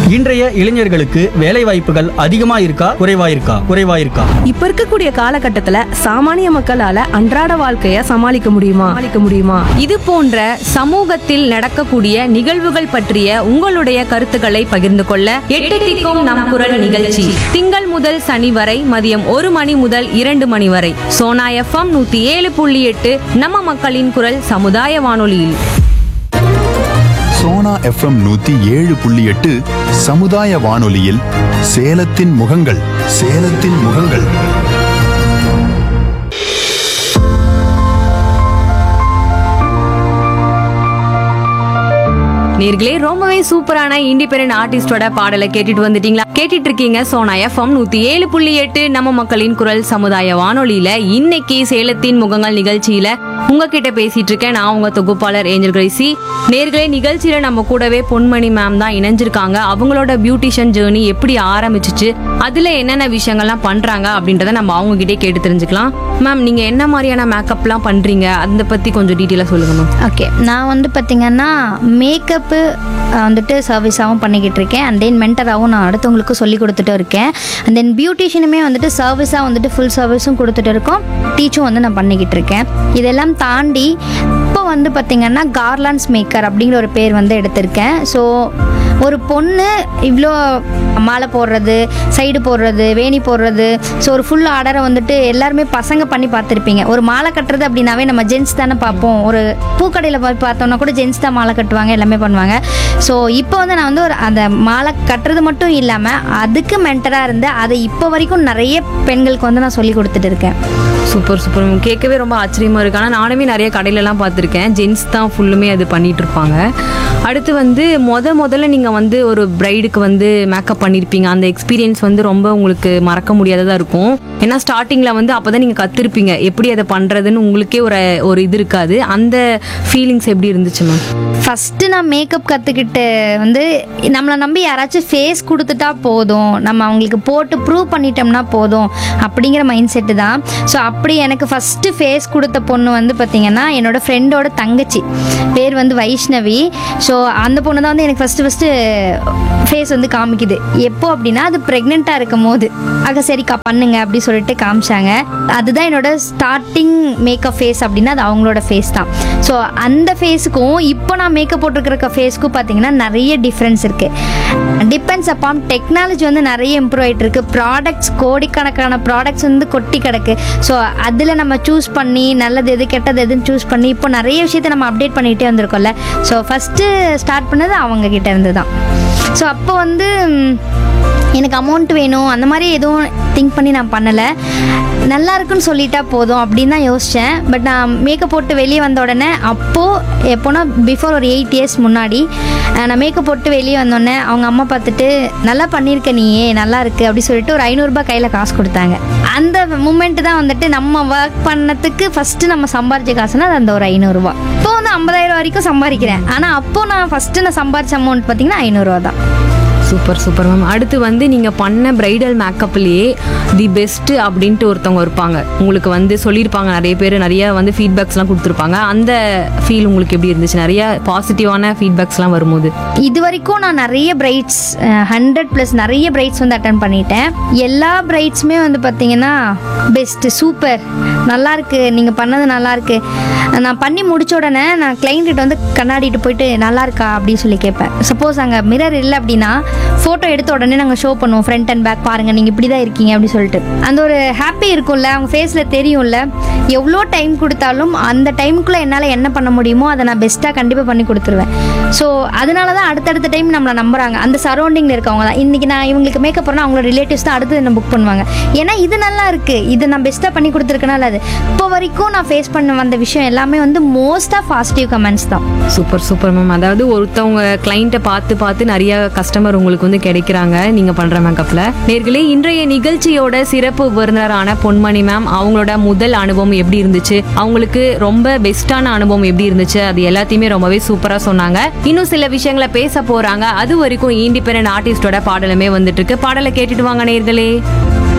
இன்றைய இளைஞர்களுக்கு வேலை வாய்ப்புகள் அதிகமா இருக்கா குறைவா இருக்கா குறைவா இருக்கா இப்ப இருக்கக்கூடிய காலகட்டத்துல சாமானிய மக்களால அன்றாட வாழ்க்கைய சமாளிக்க முடியுமா சமாளிக்க முடியுமா இது போன்ற சமூகத்தில் நடக்கக்கூடிய நிகழ்வுகள் பற்றிய உங்களுடைய கருத்துக்களை பகிர்ந்து கொள்ள எட்டு திக்கும் நம் குரல் நிகழ்ச்சி திங்கள் முதல் சனி வரை மதியம் ஒரு மணி முதல் இரண்டு மணி வரை சோனா எஃப்எம் நூத்தி ஏழு புள்ளி எட்டு நம்ம மக்களின் குரல் சமுதாய வானொலியில் சோனா எஃப்எம் நூத்தி ஏழு புள்ளி எட்டு சமுதாய வானொலியில் சேலத்தின் முகங்கள் சேலத்தின் முகங்கள் நேர்களே ரொம்பவே சூப்பரான இண்டிபெண்டன்ட் ஆர்டிஸ்டோட பாடலை கேட்டுட்டு வந்துட்டீங்களா கேட்டுட்டு இருக்கீங்க சோனா எஃப்எம் நூத்தி ஏழு புள்ளி எட்டு நம்ம மக்களின் குரல் சமுதாய வானொலியில இன்னைக்கு சேலத்தின் முகங்கள் நிகழ்ச்சியில உங்ககிட்ட பேசிட்டு இருக்கேன் நான் உங்க தொகுப்பாளர் ஏஞ்சல் கிரேசி நேர்களே நிகழ்ச்சியில நம்ம கூடவே பொன்மணி மேம் தான் இணைஞ்சிருக்காங்க அவங்களோட பியூட்டிஷியன் ஜேர்னி எப்படி ஆரம்பிச்சிச்சு அதுல என்னென்ன விஷயங்கள்லாம் பண்றாங்க அப்படின்றத நம்ம அவங்க கிட்டே கேட்டு தெரிஞ்சுக்கலாம் மேம் நீங்க என்ன மாதிரியான மேக்கப்லாம் பண்றீங்க அதை பத்தி கொஞ்சம் டீட்டெயிலா சொல்லுங்க மேம் ஓகே நான் வந்து பார்த்தீங்கன்னா மேக்கப்பு வந்துட்டு சர்வீஸாகவும் பண்ணிக்கிட்டு இருக்கேன் அண்ட் தென் மென்டராகவும் நான் அடுத்தவங்களுக்கு சொல்லி கொடுத்துட்டு இருக்கேன் அண்ட் தென் பியூட்டிஷியனுமே வந்துட்டு சர்வீஸாக வந்துட்டு ஃபுல் சர்வீஸும் கொடுத்துட்டு இருக்கோம் டீச்சும் வந்து நான் பண்ணிக்கிட்டு இருக்கேன் இதெல்லாம் தாண்டி இப்போ வந்து பார்த்திங்கன்னா கார்லாண்ட்ஸ் மேக்கர் அப்படிங்கிற ஒரு பேர் வந்து எடுத்திருக்கேன் ஸோ ஒரு பொண்ணு இவ்வளோ மாலை போடுறது சைடு போடுறது வேணி போடுறது ஸோ ஒரு ஃபுல் ஆர்டரை வந்துட்டு எல்லாருமே பசங்க பண்ணி பார்த்துருப்பீங்க ஒரு மாலை கட்டுறது அப்படின்னாவே நம்ம ஜென்ஸ் தானே பார்ப்போம் ஒரு பூக்கடையில் போய் பார்த்தோம்னா கூட ஜென்ஸ் தான் மாலை கட்டுவாங்க எல்லாமே பண்ணுவாங்க ஸோ இப்போ வந்து நான் வந்து ஒரு அந்த மாலை கட்டுறது மட்டும் இல்லாமல் அதுக்கு மென்டராக இருந்து அதை இப்போ வரைக்கும் நிறைய பெண்களுக்கு வந்து நான் சொல்லி கொடுத்துட்டு இருக்கேன் சூப்பர் சூப்பர் மேம் கேட்கவே ரொம்ப ஆச்சரியமா இருக்கு ஆனால் நானுமே நிறைய கடையிலலாம் பார்த்துருக்கேன் ஜென்ஸ் தான் ஃபுல்லுமே அது பண்ணிட்டு இருப்பாங்க அடுத்து வந்து முத முதல்ல நீங்கள் வந்து ஒரு பிரைடுக்கு வந்து மேக்கப் பண்ணியிருப்பீங்க அந்த எக்ஸ்பீரியன்ஸ் வந்து ரொம்ப உங்களுக்கு மறக்க முடியாததாக இருக்கும் ஏன்னா ஸ்டார்டிங்கில் வந்து அப்போ தான் நீங்கள் கற்றுருப்பீங்க எப்படி அதை பண்ணுறதுன்னு உங்களுக்கே ஒரு ஒரு இது இருக்காது அந்த ஃபீலிங்ஸ் எப்படி இருந்துச்சு மேம் ஃபஸ்ட்டு நான் மேக்கப் கற்றுக்கிட்டு வந்து நம்மளை நம்பி யாராச்சும் ஃபேஸ் கொடுத்துட்டா போதும் நம்ம அவங்களுக்கு போட்டு ப்ரூவ் பண்ணிட்டோம்னா போதும் அப்படிங்கிற மைண்ட் செட்டு தான் ஸோ அப்படி எனக்கு ஃபஸ்ட்டு ஃபேஸ் கொடுத்த பொண்ணு வந்து பார்த்திங்கன்னா என்னோட ஃப்ரெண்டோட தங்கச்சி பேர் வந்து வைஷ்ணவி ஸோ அந்த பொண்ணு தான் வந்து எனக்கு ஃபஸ்ட்டு ஃபஸ்ட்டு ஃபேஸ் வந்து காமிக்குது எப்போ அப்படின்னா அது ப்ரெக்னெண்ட்டாக இருக்கும் போது ஆக சரிக்கா பண்ணுங்க அப்படி சொல்லிட்டு காமிச்சாங்க அதுதான் என்னோட ஸ்டார்டிங் மேக்கப் ஃபேஸ் அப்படின்னா அது அவங்களோட ஃபேஸ் தான் ஸோ அந்த ஃபேஸுக்கும் இப்போ நான் மேக்கப் போட்டிருக்கிற ஃபேஸ்க்கும் பார்த்தீங்கன்னா நிறைய டிஃப்ரென்ஸ் இருக்குது டிபெண்ட்ஸ் அப்பான் டெக்னாலஜி வந்து நிறைய இம்ப்ரூவ் ஆகிட்டு இருக்கு ப்ராடக்ட்ஸ் கோடிக்கணக்கான ப்ராடக்ட்ஸ் வந்து கொட்டி கிடக்கு ஸோ அதில் நம்ம சூஸ் பண்ணி நல்லது எது கெட்டது எதுன்னு சூஸ் பண்ணி இப்போ நிறைய விஷயத்தை நம்ம அப்டேட் பண்ணிகிட்டே வந்திருக்கோம்ல ஸோ ஃபஸ்ட்டு ஸ்டார்ட் பண்ணது அவங்க கிட்ட இருந்து தான் ஸோ அப்போ வந்து ம், எனக்கு அமௌண்ட் வேணும் அந்த மாதிரி எதுவும் திங்க் பண்ணி நான் பண்ணலை நல்லா இருக்குன்னு சொல்லிட்டா போதும் அப்படின்னு தான் யோசித்தேன் பட் நான் மேக்கப் போட்டு வெளியே வந்த உடனே அப்போது எப்போனா பிஃபோர் ஒரு எயிட் இயர்ஸ் முன்னாடி அஹ், நான் மேக்கப் போட்டு வெளியே வந்தோடனே அவங்க அம்மா பார்த்துட்டு நல்லா பண்ணியிருக்க நீயே நல்லா இருக்கு அப்படி சொல்லிட்டு ஒரு ஐநூறுரூபா கையில் காசு கொடுத்தாங்க அந்த மூமெண்ட் தான் வந்துட்டு நம்ம ஒர்க் பண்ணதுக்கு ஃபஸ்ட்டு நம்ம சம்பாரிச்ச காசுனா அது அந்த ஒரு ஐநூறுரூவா இப்போ வந்து ஐம்பதாயிரம் வரைக்கும் சம்பாதிக்கிறேன் ஆனால் அப்போது நான் ஃபஸ்ட்டு நான் சம்பாரிச்ச அமௌண்ட் பார்த்தீங்கன்னா ஐநூறுரூவா தான் சூப்பர் சூப்பர் மேம் அடுத்து வந்து நீங்கள் பண்ண பிரைடல் மேக்கப்லேயே தி பெஸ்ட்டு அப்படின்ட்டு ஒருத்தவங்க இருப்பாங்க உங்களுக்கு வந்து சொல்லியிருப்பாங்க நிறைய பேர் நிறைய வந்து ஃபீட்பேக்ஸ்லாம் கொடுத்துருப்பாங்க அந்த ஃபீல் உங்களுக்கு எப்படி இருந்துச்சு நிறைய பாசிட்டிவான ஃபீட்பேக்ஸ்லாம் வரும்போது இது வரைக்கும் நான் நிறைய பிரைட்ஸ் ஹண்ட்ரட் ப்ளஸ் நிறைய பிரைட்ஸ் வந்து அட்டன் பண்ணிட்டேன் எல்லா பிரைட்ஸுமே வந்து பார்த்தீங்கன்னா பெஸ்ட்டு சூப்பர் நல்லா இருக்கு நீங்கள் பண்ணது நல்லா இருக்கு நான் பண்ணி முடிச்ச உடனே நான் client கிட்ட வந்து கண்ணாடிட்டு போயிட்டு நல்லா இருக்கா அப்படின்னு சொல்லி கேட்பேன் சப்போஸ் அங்கே மிரர் இல்லை அப்படின்னா ஃபோட்டோ எடுத்த உடனே நாங்கள் ஷோ பண்ணுவோம் ஃப்ரண்ட் அண்ட் பேக் பாருங்கள் நீங்கள் இப்படி தான் இருக்கீங்க அப்படின்னு சொல்லிட்டு அந்த ஒரு ஹாப்பி இருக்கும்ல அவங்க ஃபேஸில் தெரியும்ல எவ்வளோ டைம் கொடுத்தாலும் அந்த டைமுக்குள்ளே என்னால் என்ன பண்ண முடியுமோ அதை நான் பெஸ்ட்டாக கண்டிப்பாக பண்ணி கொடுத்துருவேன் ஸோ அதனால தான் அடுத்தடுத்த டைம் நம்மளை நம்புறாங்க அந்த சரௌண்டிங்கில் இருக்கவங்க தான் இன்றைக்கி நான் இவங்களுக்கு மேக்கப் பண்ணால் அவங்களோட ரிலேட்டிவ்ஸ் தான் அடுத்து என்ன புக் பண்ணுவாங்க ஏன்னா இது நல்லா இருக்குது இது நான் பெஸ்ட்டாக பண்ணி கொடுத்துருக்கனால அது இப்போ வரைக்கும் நான் ஃபேஸ் பண்ண வந்த விஷயம் எல்லாமே வந்து மோஸ்ட் ஆஃப் பாசிட்டிவ் கமெண்ட்ஸ் தான் சூப்பர் சூப்பர் மேம் அதாவது ஒருத்தவங்க கிளைண்ட்டை பார்த்து பார்த்து நிறைய கஸ்டமர் உங்களுக்கு வந்து கிடைக்கிறாங்க நீங்கள் பண்ணுற மேக்கப்பில் நேர்களே இன்றைய நிகழ்ச்சியோட சிறப்பு விருந்தினரான பொன்மணி மேம் அவங்களோட முதல் அனுபவம் எப்படி இருந்துச்சு அவங்களுக்கு ரொம்ப பெஸ்ட்டான அனுபவம் எப்படி இருந்துச்சு அது எல்லாத்தையுமே ரொம்பவே சூப்பராக சொன்னாங்க இன்னும் சில விஷயங்களை பேச போறாங்க அது வரைக்கும் இண்டிபெண்டன்ட் ஆர்டிஸ்டோட பாடலுமே வந்துட்டு இருக்கு பாடலை கேட்டுட்டு வாங்க நேர்களே